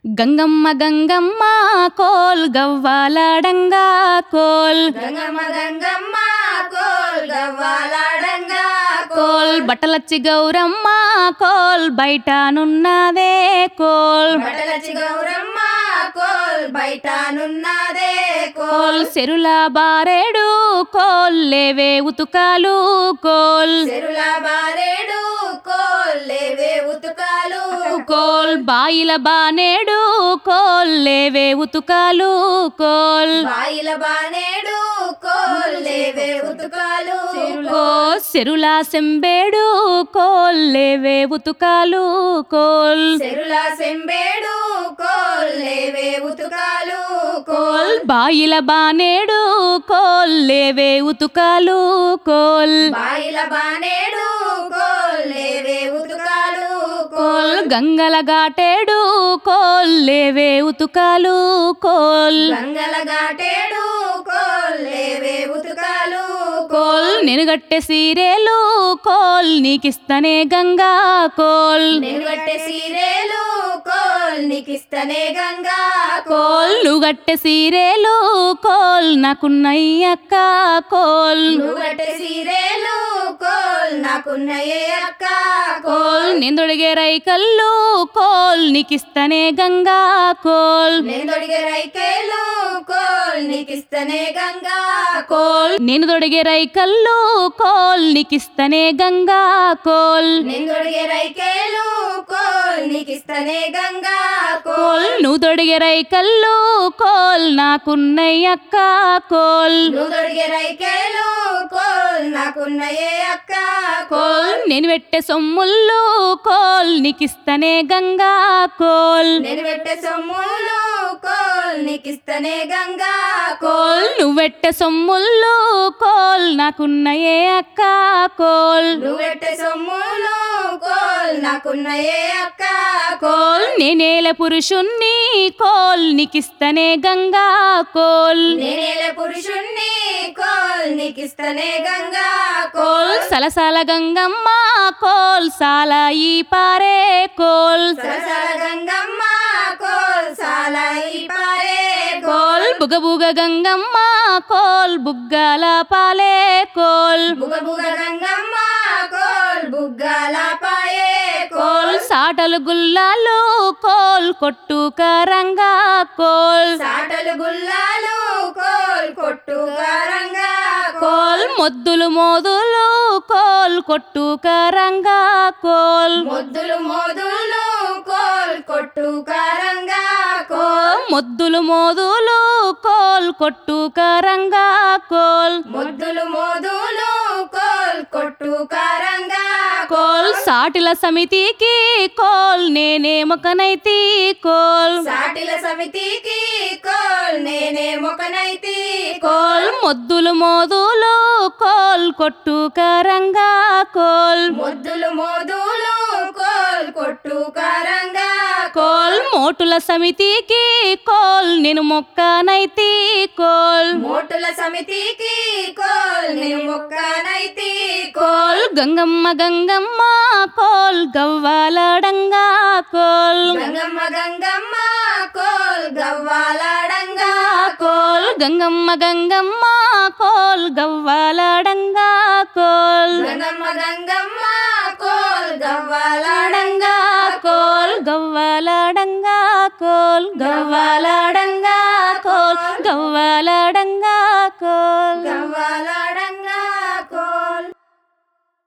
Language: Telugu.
గంగమ్మ గంగమ్మ కోల్ గవ్వాలాడంగా కోల్ గంగమ్మ గంగమ్మ కోల్ గవ్వాలాడంగా కోల్ బట్టలచ్చి గౌరమ్మ కోల్ బయటనున్నదే కోల్ బట్టలచి గౌరమ్మ కోల్ బయటనున్నదే కోల్ కోల్ సెరుల బారేడు కోల్ లేవే ఉతుకాలు కోల్ చెరుల బారేడు కోల్ లేవే ఉతుకాలు కోల్ బాయిల బానేడు కోల్ లేవే ఉతుకాలు కోల్ బాయిల బానేడు కోల్ లేవే ఉతుకాలు కో సెరుల సెంబేడు కోల్ లేవే ఉతుకాలు కోల్ చెరుల సెంబేడు కోల్ లేవే ఉతుకాలు కోల్ బాయిల బానేడు కోల్ లేవే ఉతుకాలు కోల్ బాయిల బానేడు కోల్ లేవే ఉతుకాలు కోల్ గంగల గాటేడు కోల్ లేవే ఉతుకాలు కోల్ గంగల గాటేడు కోల్ లేవే ఉతుకాలు కోల్ నెనుగట్టె సీరేలు కోల్ నీకిస్తనే గంగా కోల్ నిలబట్టే సీరేలు కోల్ నీకిస్తనే గంగా కోల్ నువ్వగట్టె సీరేలు కోల్ నాకున్నయ్యక్క కోల్ నువ్వట్టే సీరేలు కోల్ నాకున్నయే అక్క కోల్ నిందొడిగే రైకల్లు కోల్ నీకిస్తనే గంగా కోల్ నేను దొడిగే రైకేలు కోల్ నీకిస్తనే గంగా కోల్ నేను దొడిగే రైకల్లు కోల్ నీకిస్తనే గంగా కోల్ నేను దొడిగే రైకేలు కోల్ నీకిస్తనే గంగా కోల్ కోల్ నువ్వు దొడిగే రైకల్లు కోల్ నాకున్నయ్యక్క కోల్ నువ్వు దొడిగే రైకేలు కోల్ నాకున్నయే అక్క కోల్ నేను పెట్టే సొమ్ముళ్ళు కోల్ నీకిస్తనే గంగా కోల్ నేను పెట్టే సొమ్ములు కోల్ నీకిస్తనే గంగా కోల్ నువ్వు పెట్టే సొమ్ముళ్ళు కోల్ నాకున్నయే అక్క కోల్ నువ్వు పెట్టే సొమ్ములు కోల్ నాకున్నయే అక్క కోల్ నేనేల పురుషుణ్ణి కోల్ నీకిస్తనే గంగా కోల్ నేనేలే పురుషుణ్ణి కోల్ నీకిస్తనే గంగా కోల్ సలసల గంగమ్మ కోల్ సాలాయి పారే కోల్ సరసల గంగమ్మ కోల్ సాలాయి పారే కోల్ బుగబుగ గంగమ్మ కోల్ బుగ్గల పాలే కోల్ బుగ బుగ గంగమ్మ కోల్ బుగ్గాల పాయే కోల్ సాటలు గుల్లాలు కోల్ కొట్టు కరంగా కోల్ సాటలు గుల్లాలు కోల్ కొట్టు కారంగా కోల్ మొద్దులు మోదులు కోల్ కొట్టు కరంగా కోల్ మొద్దులు మోదులు కోల్ కొట్టు కారంగా కోల్ కోల్ మొద్దులు మోదులు కోల్ కొట్టు కరంగా కోల్ మొద్దులు మోదులు కోల్ కొట్టు కారంగా కోల్ సాటిల సమితికి కోల్ నేనే మొకనైతి కోల్ సాటిల సమితికి కోల్ నేనే మొకనైతి కోల్ మొద్దులు మోదులు కోల్ కొట్టు కరంగా కోల్ మొద్దులు మోదులు కోల్ కొట్టు కారంగా కోల్ మోటుల సమితికి కోల్ నేను మొక్కనైతి కోల్ మోటుల సమితికి కోల్ నేను మొక్కనైతి కోల్ గంగమ్మ గంగమ్మ కోల్ గవ్వాలడంగా కోల్ గంగమ్మ గంగమ్మ కోల్ గవ్వాలాడంగా కోల్ గంగమ్మ గంగమ్మ కోల్ గవ్వాలడంగా కోల్ గంగమ్మ గంగమ్మ కోల్ గవ్వాలాడంగా డంగా కోల్ గవ్వాలడంగా కోల్ గవ్వాలడంగా కోల్ గవ్వాలడంగా కోల్ గవ్వాలాడంగా